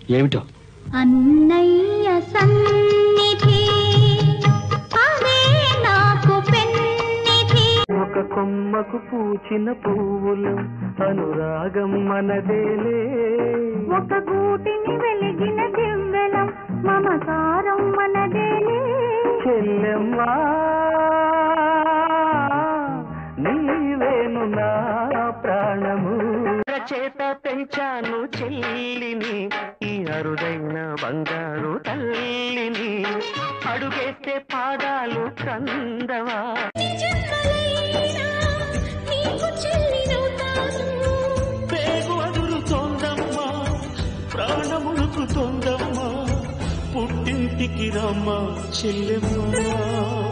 ఏమిటో అన్నయ్య సన్నిధి అదే నాకు పెన్నిధి ఒక కొమ్మకు పూచిన పువ్వులు అనురాగం మనదేలే ఒక గూటిని వెలిగిన దివ్వెలం మమకారం మనదేలే చెల్లెమ్మా నీవేను నా ప్రాణము చేత పెంచాను చెల్లిని ఈ అరుదైన బంగారు తల్లిని అడుగేస్తే పాదాలు కందవా పేగు అదురుతోందమ్మా ప్రాణములుకుతోందమ్మా పుట్టింటికి రమ్మా చెల్లెమ్మా